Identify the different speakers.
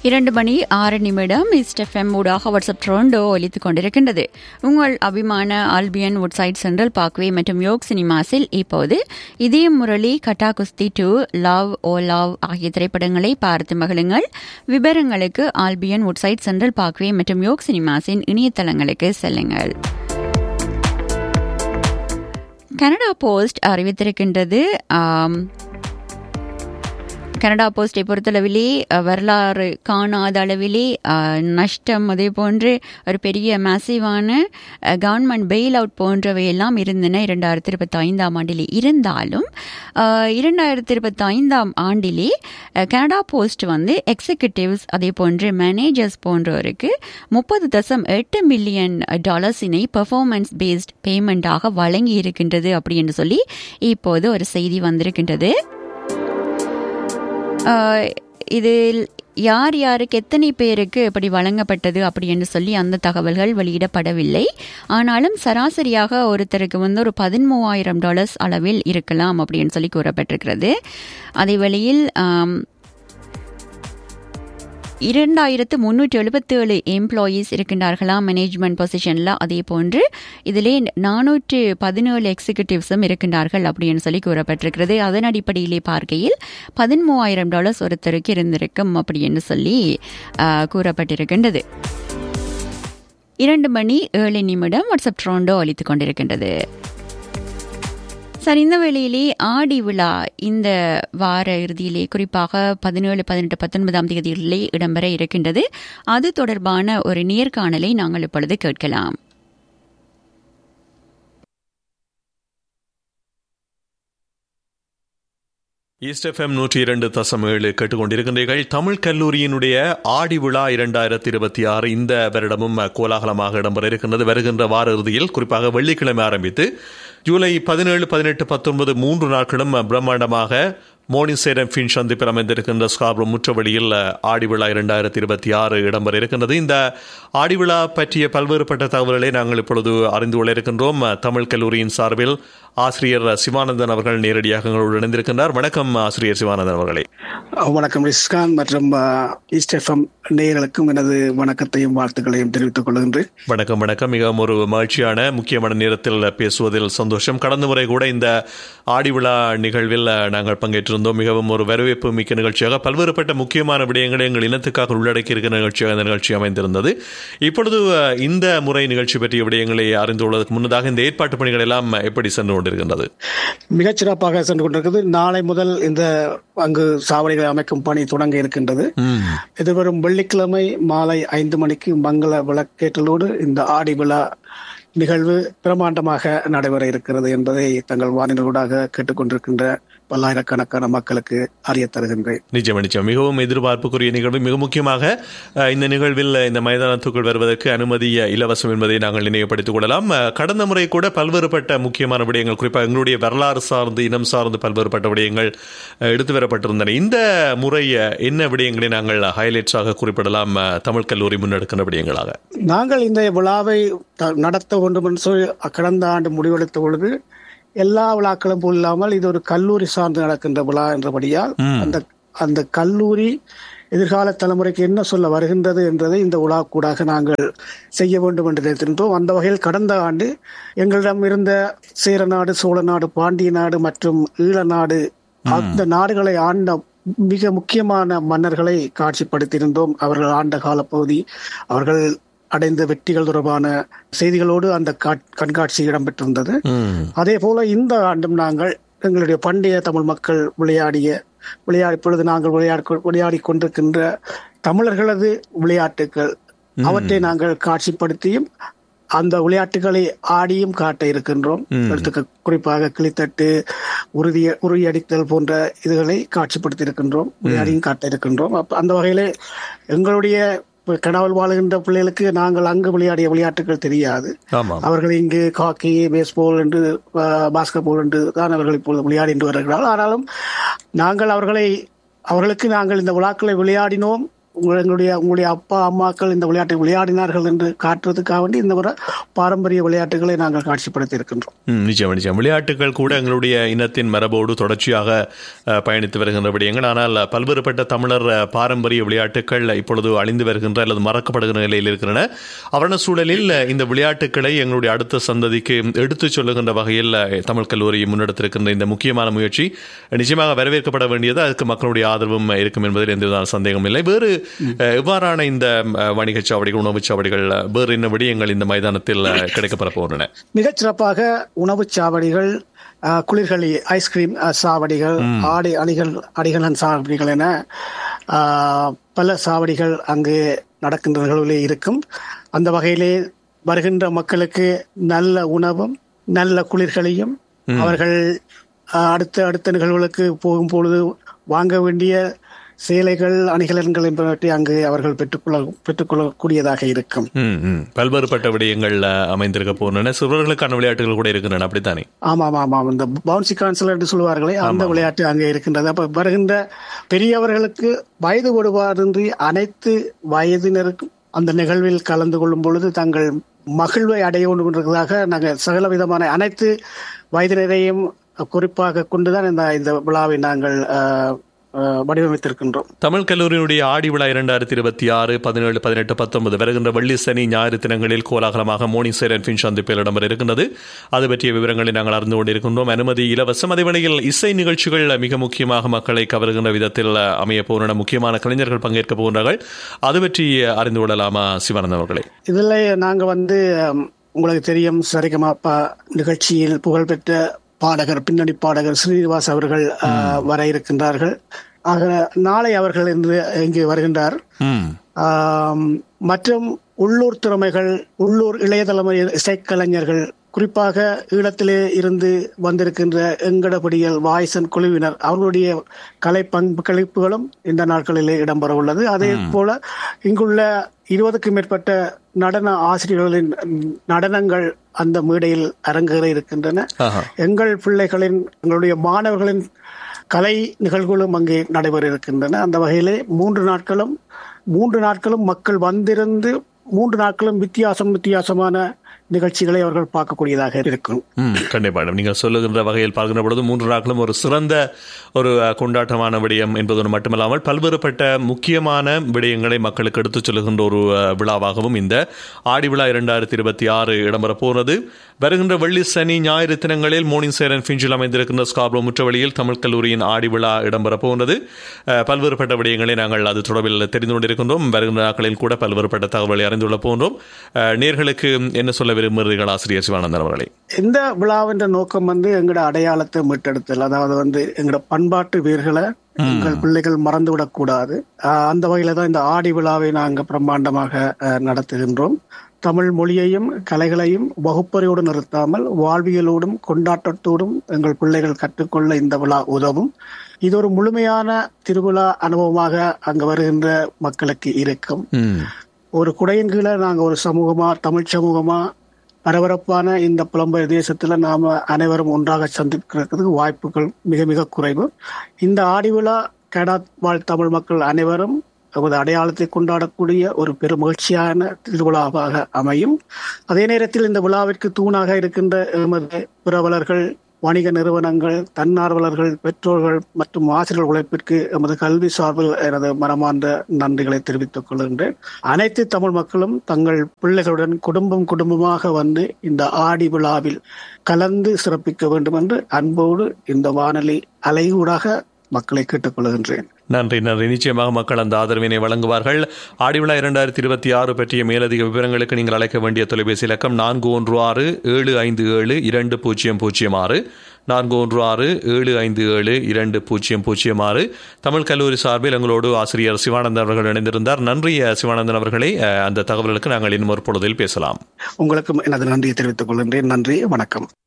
Speaker 1: இரண்டு மணி ஆறு நிமிடம் இஸ்டெஃப்எம் ஊடாக வாட்ஸ்அப் ட்ரோண்டோ ஒலித்துக் கொண்டிருக்கின்றது உங்கள் அபிமான ஆல்பியன் வுட்சைட் சென்ட்ரல் பார்க்வே மற்றும் யோக் சினிமாஸில் இப்போது இதே முரளி கட்டா குஸ்தி டூ லவ் ஓ லவ் ஆகிய திரைப்படங்களை பார்த்து மகிழுங்கள் விவரங்களுக்கு ஆல்பியன் வுட்சைட் சென்ட்ரல் பார்க்வே மற்றும் யோக் சினிமாஸின் இணையதளங்களுக்கு செல்லுங்கள் கனடா போஸ்ட் அறிவித்திருக்கின்றது ஆம், கனடா போஸ்டை பொறுத்தளவிலே அஹ், வரலாறு காணாத அளவிலே அஹ், நஷ்டம் அதே போன்று ஒரு பெரிய மேசிவான கவர்மெண்ட் பெயில் அவுட் போன்றவையெல்லாம் இருந்தன இரண்டாயிரத்தி இருபத்தி ஐந்தாம் ஆண்டிலே இருந்தாலும் அஹ், இரண்டாயிரத்தி இருபத்தி ஐந்தாம் ஆண்டிலே அஹ், கனடா போஸ்ட் வந்து எக்ஸிகியூட்டிவ்ஸ் அதே போன்று மேனேஜர்ஸ் போன்றோருக்கு முப்பது தசம் எட்டு மில்லியன் டாலர்ஸினை பெர்ஃபார்மன்ஸ் பேஸ்ட் பேமெண்டாக வழங்கி இருக்கின்றது அப்படி என்று சொல்லி இப்போது ஒரு செய்தி வந்திருக்கின்றது ஆஹ் இதில் யார் யாருக்கு எத்தனை பேருக்கு இப்படி வழங்கப்பட்டது அப்படி என்று சொல்லி அந்த தகவல்கள் வெளியிடப்படவில்லை ஆனாலும் சராசரியாக ஒருத்தருக்கு வந்து ஒரு பதிமூவாயிரம் டாலர்ஸ் அளவில் இருக்கலாம் அப்படின்னு சொல்லி கூறப்பட்டிருக்கிறது அதே வேளையில் ஆம், இரண்டாயிரத்து முன்னூற்றி எழுபத்தேழு எம்ப்ளாயீஸ் இருக்கின்றார்களாம் மேனேஜ்மெண்ட் பொசிஷனில் அதே போன்று இதிலே நானூற்று பதினேழு எக்ஸிகியூட்டிவ்ஸும் இருக்கின்றார்கள் அப்படின்னு சொல்லி கூறப்பட்டிருக்கிறது அதன் அடிப்படையிலே பார்க்கையில் பதிமூவாயிரம் டாலர்ஸ் ஒருத்தருக்கு இருந்திருக்கும் அப்படின்னு சொல்லி ஆ, கூறப்பட்டிருக்கின்றது இரண்டு மணி ஏழு நிமிடம் வாட்ஸ்அப் ட்ரோண்டோ அளித்துக் கொண்டிருக்கின்றது சரி இந்த வேளையிலே ஆடி விழா இந்த வார இறுதியிலே குறிப்பாக பதினேழு பதினெட்டு பத்தொன்பதாம் தேதிகளிலே இடம்பெற இருக்கின்றது அது தொடர்பான ஒரு நேர்காணலை நாங்கள் இப்பொழுது கேட்கலாம்
Speaker 2: ஈஸ்ட் எஃப்எம் நூற்றி இரண்டு தசம் ஏழு கேட்டுக்கொண்டிருக்கின்றீர்கள் தமிழ் கல்லூரியினுடைய ஆடி விழா இரண்டாயிரத்தி இருபத்தி ஆறு இந்த வருடமும் கோலாகலமாக இடம்பெற இருக்கின்றது வருகின்ற வார இறுதியில் குறிப்பாக வெள்ளிக்கிழமை ஆரம்பித்து ஜூலை பதினேழு பதினெட்டு பத்தொன்பது மூன்று நாட்களும் பிரம்மாண்டமாக மோனிசேரம் ஃபின் சந்திப்பில் அமைந்திருக்கின்ற ஸ்காப்ரோ முற்றவழியில் ஆடி விழா இரண்டாயிரத்தி இருபத்தி ஆறு இடம்பெற இருக்கின்றது இந்த ஆடி விழா பற்றிய பல்வேறுபட்ட தகவல்களை நாங்கள் இப்பொழுது அறிந்து கொள்ள இருக்கின்றோம் தமிழ் கல்லூரியின் சார்பில் ஆசிரியர் சிவானந்தன் அவர்கள் நேரடியாக எங்களோடு இணைந்திருக்கின்றார் வணக்கம் ஆசிரியர் சிவானந்தன் அவர்களே
Speaker 3: வணக்கம் ரிஸ்கான் மற்றும் அஹ், ஈஸ்ட் எஃப்எம் நேயர்களுக்கும் எனது வணக்கத்தையும் வாழ்த்துக்களையும் தெரிவித்துக் கொள்கின்றேன்
Speaker 2: வணக்கம் வணக்கம் மிகவும் ஒரு மகிழ்ச்சியான முக்கியமான நேரத்தில் பேசுவதில் சந்தோஷம் கடந்த முறை கூட இந்த ஆடி விழா நிகழ்வில் நாங்கள் பங்கேற்றிருந்தோம் மிகவும் ஒரு வரவேற்பு மிக்க நிகழ்ச்சியாக பல்வேறுபட்ட முக்கியமான விடயங்களை எங்கள் இனத்துக்காக உள்ளடக்கி இருக்கிற நிகழ்ச்சியாக இந்த நிகழ்ச்சி அமைந்திருந்தது இப்பொழுது அஹ், இந்த முறை நிகழ்ச்சி பற்றிய விடயங்களை அறிந்து கொள்வதற்கு முன்னதாக இந்த ஏற்பாட்டு பணிகள் எல்லாம் எப்படி சென்று கொண்டிருக்கின்றது
Speaker 3: மிகச் சிறப்பாக சென்று கொண்டிருக்கிறது நாளை முதல் இந்த அங்கு சாவடிகளை அமைக்கும் பணி தொடங்க இருக்கின்றது
Speaker 2: ம்.
Speaker 3: எதிர்வரும் வெள்ளிக்கிழமை மாலை ஐந்து மணிக்கு மங்கள விளக்கேற்றலோடு இந்த ஆடி விழா நிகழ்வு பிரமாண்டமாக நடைபெற இருக்கிறது என்பதை தங்கள் வானிலூடாக கேட்டுக்கொண்டிருக்கின்ற பல்லாயிரக்கணக்கான மக்களுக்கு அறிய தருகின்றேன்
Speaker 2: நிச்சயம் நிச்சயம் மிகவும் எதிர்பார்ப்புக்குரிய நிகழ்வு மிக முக்கியமாக அஹ், இந்த நிகழ்வில் இந்த மைதானத்துக்குள் வருவதற்கு அனுமதி இலவசம் என்பதை நாங்கள் நினைவுபடுத்திக் கொள்ளலாம் அஹ், கடந்த முறை கூட பல்வேறுபட்ட முக்கியமான விடயங்கள் குறிப்பாக எங்களுடைய வரலாறு சார்ந்து இனம் சார்ந்து பல்வேறுபட்ட விடயங்கள் அஹ், எடுத்து வரப்பட்டிருந்தன இந்த முறை அஹ், என்ன விடயங்களை நாங்கள் ஹைலைட்ஸாக குறிப்பிடலாம் அஹ், தமிழ் கல்லூரி முன்னெடுக்கின்ற விடயங்களாக
Speaker 3: நாங்கள் இந்த விழாவை த- நடத்த வேண்டும் என்று சொல்லி கடந்த ஆண்டு முடிவெடுத்த பொழுது எல்லா விழாக்களும் போல் இல்லாமல் இது ஒரு கல்லூரி சார்ந்து நடக்கின்ற விழா என்றபடியால் அந்த அந்த கல்லூரி எதிர்கால தலைமுறைக்கு என்ன சொல்ல வருகின்றது என்றதை இந்த விழா கூடாக நாங்கள் செய்ய வேண்டும் என்று நினைத்திருந்தோம் அந்த வகையில் கடந்த ஆண்டு எங்களிடம் இருந்த சேர நாடு சோழ நாடு பாண்டிய நாடு மற்றும் ஈழ நாடு அந்த நாடுகளை ஆண்ட மிக முக்கியமான மன்னர்களை காட்சிப்படுத்தியிருந்தோம் அவர்கள் ஆண்ட காலப்பகுதி அவர்கள் அடைந்த வெற்றிகள் தொடர்பான செய்திகளோடு அந்த காட்- கண்காட்சி இடம்பெற்றிருந்தது
Speaker 2: ம்.
Speaker 3: அதே போல இந்த ஆண்டும் நாங்கள் எங்களுடைய பண்டைய தமிழ் மக்கள் விளையாடிய விளையாடி இப்பொழுது நாங்கள் விளையாடி விளையாடி கொண்டிருக்கின்ற தமிழர்களது விளையாட்டுகள் அவற்றை நாங்கள் காட்சிப்படுத்தியும் அந்த விளையாட்டுகளை ஆடியும் காட்ட இருக்கின்றோம் எடுத்துக்க குறிப்பாக கிளித்தட்டு உறுதி உறுதியடித்தல் போன்ற இதுகளை காட்சிப்படுத்தி இருக்கின்றோம் விளையாடியும் காட்ட இருக்கின்றோம் அப்ப அந்த வகையிலே எங்களுடைய இப்ப கனவில் வாழுகின்ற பிள்ளைகளுக்கு நாங்கள் அங்கு விளையாடிய விளையாட்டுகள் தெரியாது
Speaker 2: ஆமாம்
Speaker 3: அவர்கள் இங்கு ஹாக்கி பேஸ்பால் என்று பாஸ்கெட் பால் என்று தான் அவர்கள் இப்பொழுது விளையாடி என்று வருகிறார்கள் ஆனாலும் நாங்கள் அவர்களை அவர்களுக்கு நாங்கள் இந்த விழாக்களை விளையாடினோம் உங்க- எங்களுடைய உங்களுடைய அப்பா அம்மாக்கள் இந்த விளையாட்டை விளையாடினார்கள் என்று காட்டுறதுக்காக வேண்டி இந்த ஒரு பாரம்பரிய விளையாட்டுகளை நாங்கள் காட்சிப்படுத்தி இருக்கின்றோம்
Speaker 2: ம், நிச்சயம் நிச்சயம் விளையாட்டுகள் கூட எங்களுடைய இனத்தின் மரபோடு தொடர்ச்சியாக அஹ், பயணித்து வருகின்ற விடயங்கள் ஆனால் பல்வேறுபட்ட தமிழர் அஹ், பாரம்பரிய விளையாட்டுகள் இப்பொழுது அழிந்து வருகின்ற அல்லது மறக்கப்படுகிற நிலையில் இருக்கின்றன அவரண சூழலில் அஹ், இந்த விளையாட்டுகளை எங்களுடைய அடுத்த சந்ததிக்கு எடுத்துச் சொல்லுகின்ற வகையில் அஹ், தமிழ் கல்லூரி முன்னெடுத்திருக்கின்ற இந்த முக்கியமான முயற்சி நிச்சயமாக வரவேற்கப்பட வேண்டியது அதுக்கு மக்களுடைய ஆதரவும் இருக்கும் என்பதில் எந்த விதமான சந்தேகம் இல்லை வேறு அஹ், எவ்வாறான இந்த அஹ், வணிகச் சாவடிகள் உணவுச் சாவடிகள் அஹ், வேறு என்ன விடயங்கள் இந்த மைதானத்தில் அஹ், கிடைக்கப்பெற போகின்றன
Speaker 3: மிகச் சிறப்பாக உணவுச் சாவடிகள் அஹ், குளிர்களி ஐஸ்கிரீம் அஹ், சாவடிகள் ஆடை அணிகள் அடிகளன் சாவடிகள் என அஹ், பல சாவடிகள் அங்கு நடக்கின்ற நிகழ்வுகளே இருக்கும் அந்த வகையிலே வருகின்ற மக்களுக்கு நல்ல உணவும் நல்ல குளிர்களையும் அவர்கள் அஹ், அடுத்த அடுத்த நிகழ்வுகளுக்கு போகும் பொழுது வாங்க வேண்டிய சேலைகள் அணிகலன்கள் என்பவற்றை அங்கு அவர்கள் பெற்றுக்கொள்ள பெற்றுக்கொள்ளக்கூடியதாக இருக்கும்
Speaker 2: ம், ம். பல்வேறுபட்ட விடயங்கள் அஹ், அமைந்திருக்க போகின்றன சிறுவர்களுக்கான விளையாட்டுகள் கூட இருக்கின்றன அப்படித்தானே
Speaker 3: ஆமாம் ஆமாம் இந்த பவுன்சி கான்சல் என்று சொல்வார்களே அந்த விளையாட்டு அங்கே இருக்கின்றது அப்ப வருகின்ற பெரியவர்களுக்கு வயது கொடுவாரின்றி அனைத்து வயதினருக்கும் அந்த நிகழ்வில் கலந்து கொள்ளும் பொழுது தங்கள் மகிழ்வை அடைய வேண்டும் என்பதற்காக நாங்கள் சகல விதமான அனைத்து வயதினரையும் குறிப்பாக கொண்டுதான் இந்த இந்த விழாவை நாங்கள் அஹ், அஹ், வடிவமைத்திருக்கின்றோம்
Speaker 2: தமிழ் கல்லூரியினுடைய ஆடி விழா இரண்டாயிரத்தி இருபத்தி ஆறு பதினேழு பதினெட்டு பத்தொன்பது வருகின்ற வெள்ளி சனி ஞாயிறு தினங்களில் கோலாகலமாக மோர்னிங் சேர் அண்ட் ஃபின் சந்திப்பில் இடம்பெற இருக்கின்றது அது பற்றிய விவரங்களை நாங்கள் அறிந்து கொண்டிருக்கின்றோம் அனுமதி இலவசம் அதே வேளையில் இசை நிகழ்ச்சிகள் மிக முக்கியமாக மக்களை கவருகின்ற விதத்தில் அமைய போகின்றன முக்கியமான கலைஞர்கள் பங்கேற்க போகின்றார்கள் அது பற்றி அறிந்து கொள்ளலாமா சிவானந்த் அவர்களே
Speaker 3: இதில் நாங்கள் வந்து ஹம், உங்களுக்கு தெரியும் சரிகமாப்பா நிகழ்ச்சியில் புகழ்பெற்ற பாடகர் பின்னணி பாடகர் ஸ்ரீனிவாஸ் அவர்கள் அஹ், வர இருக்கின்றார்கள் ஆக நாளை அவர்கள் இன்று இங்கு வருகின்றார்
Speaker 2: ம்
Speaker 3: ஆம், மற்றும் உள்ளூர் திறமைகள் உள்ளூர் இளைய தலைமுறை இசைக்கலைஞர்கள் குறிப்பாக ஈழத்திலே இருந்து வந்திருக்கின்ற எங்கடபடியல் வாய்சன் குழுவினர் அவர்களுடைய கலை பங்களிப்புகளும் இந்த நாட்களிலே இடம்பெற உள்ளது அதே போல இங்குள்ள இருபதுக்கும் மேற்பட்ட நடன ஆசிரியர்களின் நடனங்கள் அந்த மேடையில் அரங்கேற இருக்கின்றன
Speaker 2: ஆஹா
Speaker 3: எங்கள் பிள்ளைகளின் எங்களுடைய மாணவர்களின் கலை நிகழ்வுகளும் அங்கே நடைபெற இருக்கின்றன அந்த வகையிலே மூன்று நாட்களும் மூன்று நாட்களும் மக்கள் வந்திருந்து மூன்று நாட்களும் வித்தியாசம் வித்தியாசமான நிகழ்ச்சிகளை அவர்கள் பார்க்கக்கூடியதாக இருக்கும்
Speaker 2: ம் கண்டிப்பாக நீங்கள் சொல்லுகின்ற வகையில் பார்க்கின்ற பொழுது மூன்று நாட்களும் ஒரு சிறந்த ஒரு அஹ், கொண்டாட்டமான விடயம் என்பதோடு மட்டுமல்லாமல் பல்வேறுபட்ட முக்கியமான விடயங்களை மக்களுக்கு எடுத்துச் சொல்லுகின்ற ஒரு அஹ், விழாவாகவும் இந்த ஆடி விழா இரண்டாயிரத்தி இருபத்தி ஆறு இடம்பெறப் போகிறது வருகின்ற வெள்ளி சனி ஞாயிறு தினங்களில் மோர்னிங் சேரன் ஃபிஞ்சில் அமைந்திருக்கின்ற ஸ்காப்ரோ முற்றவழியில் தமிழ் கல்லூரியின் ஆடி விழா இடம்பெறப் போகிறது அஹ், பல்வேறுபட்ட விடயங்களை நாங்கள் அது தொடர்பில் தெரிந்து கொண்டிருக்கின்றோம் வருகின்ற நாட்களில் கூட பல்வேறுபட்ட தகவலை அறிந்து கொள்ளப் போகின்றோம் அஹ், நேர்களுக்கு என்ன சொல்ல விரும்புகிறீர்கள் ஆசிரியர் சிவானந்தன் அவர்களே
Speaker 3: இந்த விழாவின் நோக்கம் வந்து எங்களோட அடையாளத்தை மீட்டெடுத்தல் அதாவது வந்து எங்களோட பண்பாட்டு வீர்களை எங்கள் பிள்ளைகள் மறந்துவிடக் கூடாது ஆஹ் அந்த வகையில தான் இந்த ஆடி விழாவை நாங்கள் பிரம்மாண்டமாக ஆஹ், நடத்துகின்றோம் தமிழ் மொழியையும் கலைகளையும் வகுப்பறையோடு நிறுத்தாமல் வாழ்வியலோடும் கொண்டாட்டத்தோடும் எங்கள் பிள்ளைகள் கற்றுக்கொள்ள இந்த விழா உதவும் இது ஒரு முழுமையான திருவிழா அனுபவமாக அங்கு வருகின்ற மக்களுக்கு இருக்கும்
Speaker 2: ம்
Speaker 3: ஒரு குடையின் கீழே நாங்க ஒரு சமூகமா தமிழ் சமூகமா பரபரப்பான இந்த புலம்பெயர் தேசத்துல நாம அனைவரும் ஒன்றாக சந்திக்கிறதுக்கு வாய்ப்புகள் மிக மிக குறைவு இந்த ஆடி விழா கேடாத் வாழ் தமிழ் மக்கள் அனைவரும் நமது அடையாளத்தை கொண்டாடக்கூடிய ஒரு பெரும் மகிழ்ச்சியான திருவிழாவாக அமையும் அதே நேரத்தில் இந்த விழாவிற்கு தூணாக இருக்கின்ற எமது புரவலர்கள் வணிக நிறுவனங்கள் தன்னார்வலர்கள் பெற்றோர்கள் மற்றும் ஆசிரியர் உழைப்பிற்கு எமது கல்வி சார்பில் எனது மனமார்ந்த நன்றிகளை தெரிவித்துக் கொள்கின்றேன் அனைத்து தமிழ் மக்களும் தங்கள் பிள்ளைகளுடன் குடும்பம் குடும்பமாக வந்து இந்த ஆடி விழாவில் கலந்து சிறப்பிக்க வேண்டும் என்று அன்போடு இந்த வானொலி அலையூடாக மக்களை கேட்டுக்கொள்கின்றேன்
Speaker 2: நன்றி நன்றி நிச்சயமாக மக்கள் அந்த ஆதரவினை வழங்குவார்கள் ஆடி விழா இரண்டாயிரத்தி இருபத்தி ஆறு பற்றிய மேலதிக விவரங்களுக்கு நீங்கள் அழைக்க வேண்டிய தொலைபேசி இலக்கம் நான்கு ஒன்று ஆறு ஏழு ஐந்து ஏழு இரண்டு பூஜ்ஜியம் பூஜ்ஜியம் ஆறு நான்கு ஒன்று ஆறு ஏழு ஐந்து ஏழு இரண்டு பூஜ்ஜியம் பூஜ்ஜியம் ஆறு தமிழ் கல்லூரி சார்பில் எங்களோடு ஆசிரியர் சிவானந்தன் அவர்கள் இணைந்திருந்தார் நன்றி அஹ், சிவானந்தன் அவர்களே அஹ், அந்த தகவல்களுக்கு நாங்கள் இன்னும் ஒரு பொழுதில் பேசலாம்
Speaker 3: உங்களுக்கும் எனது நன்றியை தெரிவித்துக் கொள்கின்றேன் நன்றி வணக்கம்